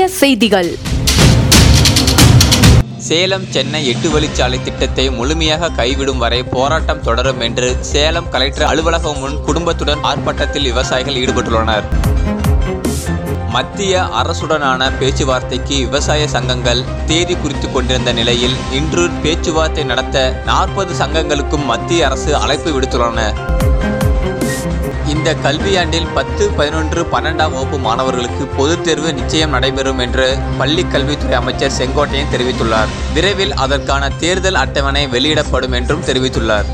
செய்திகள் சேலம் சென்னை எட்டு வழிச்சாலை திட்டத்தை முழுமையாக கைவிடும் வரை போராட்டம் தொடரும் என்று சேலம் கலெக்டர் அலுவலகம் முன் குடும்பத்துடன் ஆர்ப்பாட்டத்தில் விவசாயிகள் ஈடுபட்டுள்ளனர் மத்திய அரசுடனான பேச்சுவார்த்தைக்கு விவசாய சங்கங்கள் தேதி குறித்து கொண்டிருந்த நிலையில் இன்று பேச்சுவார்த்தை நடத்த நாற்பது சங்கங்களுக்கும் மத்திய அரசு அழைப்பு விடுத்துள்ளன இந்த கல்வியாண்டில் பத்து பதினொன்று பன்னெண்டாம் வகுப்பு மாணவர்களுக்கு பொதுத் தேர்வு நிச்சயம் நடைபெறும் என்று பள்ளி கல்வித்துறை அமைச்சர் செங்கோட்டையன் தெரிவித்துள்ளார் விரைவில் அதற்கான தேர்தல் அட்டவணை வெளியிடப்படும் என்றும் தெரிவித்துள்ளார்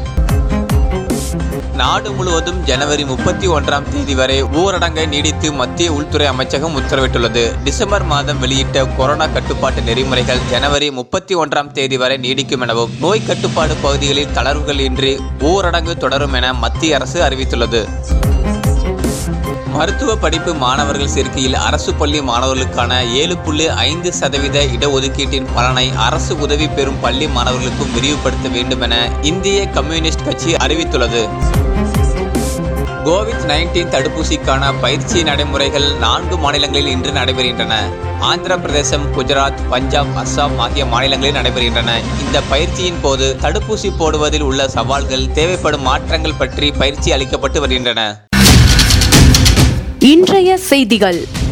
நாடு முழுவதும் ஜனவரி முப்பத்தி ஒன்றாம் தேதி வரை ஊரடங்கை நீடித்து மத்திய உள்துறை அமைச்சகம் உத்தரவிட்டுள்ளது டிசம்பர் மாதம் வெளியிட்ட கொரோனா கட்டுப்பாட்டு நெறிமுறைகள் ஜனவரி முப்பத்தி ஒன்றாம் தேதி வரை நீடிக்கும் எனவும் நோய் கட்டுப்பாடு பகுதிகளில் தளர்வுகள் இன்றி ஊரடங்கு தொடரும் என மத்திய அரசு அறிவித்துள்ளது மருத்துவ படிப்பு மாணவர்கள் சேர்க்கையில் அரசு பள்ளி மாணவர்களுக்கான ஏழு புள்ளி ஐந்து சதவீத இடஒதுக்கீட்டின் பலனை அரசு உதவி பெறும் பள்ளி மாணவர்களுக்கும் விரிவுபடுத்த வேண்டும் என இந்திய கம்யூனிஸ்ட் கட்சி அறிவித்துள்ளது கோவிட் நைன்டீன் தடுப்பூசிக்கான பயிற்சி நடைமுறைகள் நான்கு மாநிலங்களில் இன்று நடைபெறுகின்றன ஆந்திர பிரதேசம் குஜராத் பஞ்சாப் அஸ்ஸாம் ஆகிய மாநிலங்களில் நடைபெறுகின்றன இந்த பயிற்சியின் போது தடுப்பூசி போடுவதில் உள்ள சவால்கள் தேவைப்படும் மாற்றங்கள் பற்றி பயிற்சி அளிக்கப்பட்டு வருகின்றன இன்றைய செய்திகள்